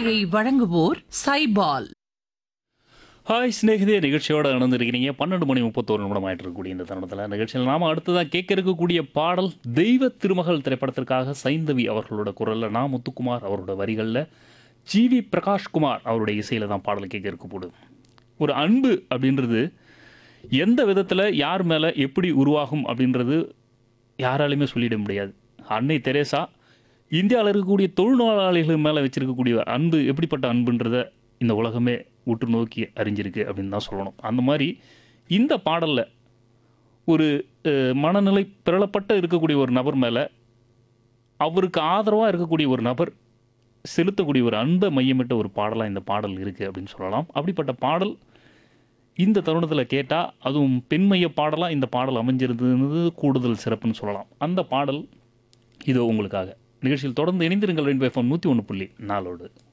இந்நிகழ்ச்சியை வழங்குவோர் சைபால் ஹாய் ஸ்நேகிதே நிகழ்ச்சியோட இணைந்திருக்கிறீங்க பன்னெண்டு மணி முப்பத்தோரு நிமிடம் ஆயிட்டு இருக்கக்கூடிய இந்த தருணத்தில் நிகழ்ச்சியில் நாம அடுத்ததாக கேட்க இருக்கக்கூடிய பாடல் தெய்வ திருமகள் திரைப்படத்திற்காக சைந்தவி அவர்களோட குரலில் நான் முத்துக்குமார் அவரோட வரிகளில் ஜிவி பிரகாஷ்குமார் அவருடைய இசையில் தான் பாடல் கேட்க இருக்க போகுது ஒரு அன்பு அப்படின்றது எந்த விதத்தில் யார் மேலே எப்படி உருவாகும் அப்படின்றது யாராலையுமே சொல்லிட முடியாது அன்னை தெரேசா இந்தியாவில் இருக்கக்கூடிய தொழில்நோயாளிகள் மேலே வச்சிருக்கக்கூடிய அன்பு எப்படிப்பட்ட அன்புன்றதை இந்த உலகமே உற்று நோக்கி அறிஞ்சிருக்கு அப்படின்னு தான் சொல்லணும் அந்த மாதிரி இந்த பாடலில் ஒரு அஹ், மனநிலை பிறளப்பட்ட இருக்கக்கூடிய ஒரு நபர் மேலே அவருக்கு ஆதரவாக இருக்கக்கூடிய ஒரு நபர் செலுத்தக்கூடிய ஒரு அன்பை மையமிட்ட ஒரு பாடலாக இந்த பாடல் இருக்குது அப்படின்னு சொல்லலாம் அப்படிப்பட்ட பாடல் இந்த தருணத்தில் கேட்டால் அதுவும் பெண்மைய பாடலாக இந்த பாடல் அமைஞ்சிருந்தது கூடுதல் சிறப்புன்னு சொல்லலாம் அந்த பாடல் இதோ உங்களுக்காக நிகழ்ச்சியில் தொடர்ந்து இணைந்திருங்கள் ரெண்டு எஃப்எம் நூற்றி ஒன்று புள்ளி நாலோடு